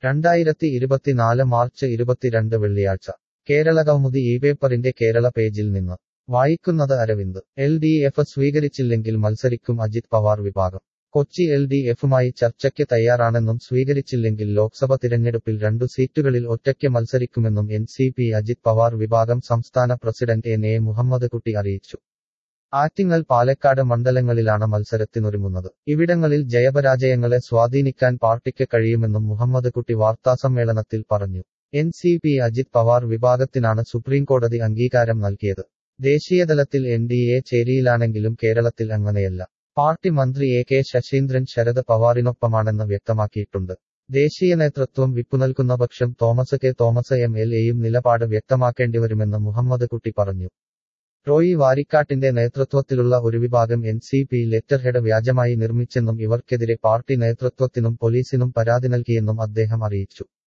രണ്ടായിരത്തി ഇരുപത്തിനാല് മാർച്ച് ഇരുപത്തിരണ്ട് വെള്ളിയാഴ്ച കേരള കൗമുദി ഈ പേപ്പറിന്റെ കേരള പേജിൽ നിന്ന് വായിക്കുന്നത് അരവിന്ദ് എൽ ഡി എഫ് സ്വീകരിച്ചില്ലെങ്കിൽ മത്സരിക്കും അജിത് പവാർ വിഭാഗം കൊച്ചി എൽ ഡി എഫുമായി ചർച്ചയ്ക്ക് തയ്യാറാണെന്നും സ്വീകരിച്ചില്ലെങ്കിൽ ലോക്സഭ തിരഞ്ഞെടുപ്പിൽ രണ്ടു സീറ്റുകളിൽ ഒറ്റയ്ക്ക് മത്സരിക്കുമെന്നും N C P Ajit Pawar വിഭാഗം സംസ്ഥാന പ്രസിഡന്റ് എൻ എ മുഹമ്മദ് കുട്ടി അറിയിച്ചു ആറ്റിങ്ങൽ പാലക്കാട് മണ്ഡലങ്ങളിലാണ് മത്സരത്തിനൊരുങ്ങുന്നത് ഇവിടങ്ങളിൽ ജയപരാജയങ്ങളെ സ്വാധീനിക്കാൻ പാർട്ടിക്ക് കഴിയുമെന്നും മുഹമ്മദ് കുട്ടി വാർത്താസമ്മേളനത്തിൽ പറഞ്ഞു N C P Ajit Pawar വിഭാഗത്തിനാണ് സുപ്രീംകോടതി അംഗീകാരം നൽകിയത് ദേശീയതലത്തിൽ എൻ ഡി എ ചേരിയിലാണെങ്കിലും കേരളത്തിൽ അങ്ങനെയല്ല പാർട്ടി മന്ത്രി എ കെ ശശീന്ദ്രൻ ശരത് പവാറിനൊപ്പമാണെന്ന് വ്യക്തമാക്കിയിട്ടുണ്ട് ദേശീയ നേതൃത്വം വിപ്പുനൽകുന്ന പക്ഷം Thomas K Thomas M L എയും നിലപാട് വ്യക്തമാക്കേണ്ടിവരുമെന്ന് മുഹമ്മദ് കുട്ടി പറഞ്ഞു റോയി വാരിക്കാട്ടിന്റെ നേതൃത്വത്തിലുള്ള ഒരു വിഭാഗം N C P letter head വ്യാജമായി നിർമ്മിച്ചെന്നും ഇവർക്കെതിരെ പാർട്ടി നേതൃത്വത്തിനും പോലീസിനും പരാതി നൽകിയെന്നും അദ്ദേഹം അറിയിച്ചു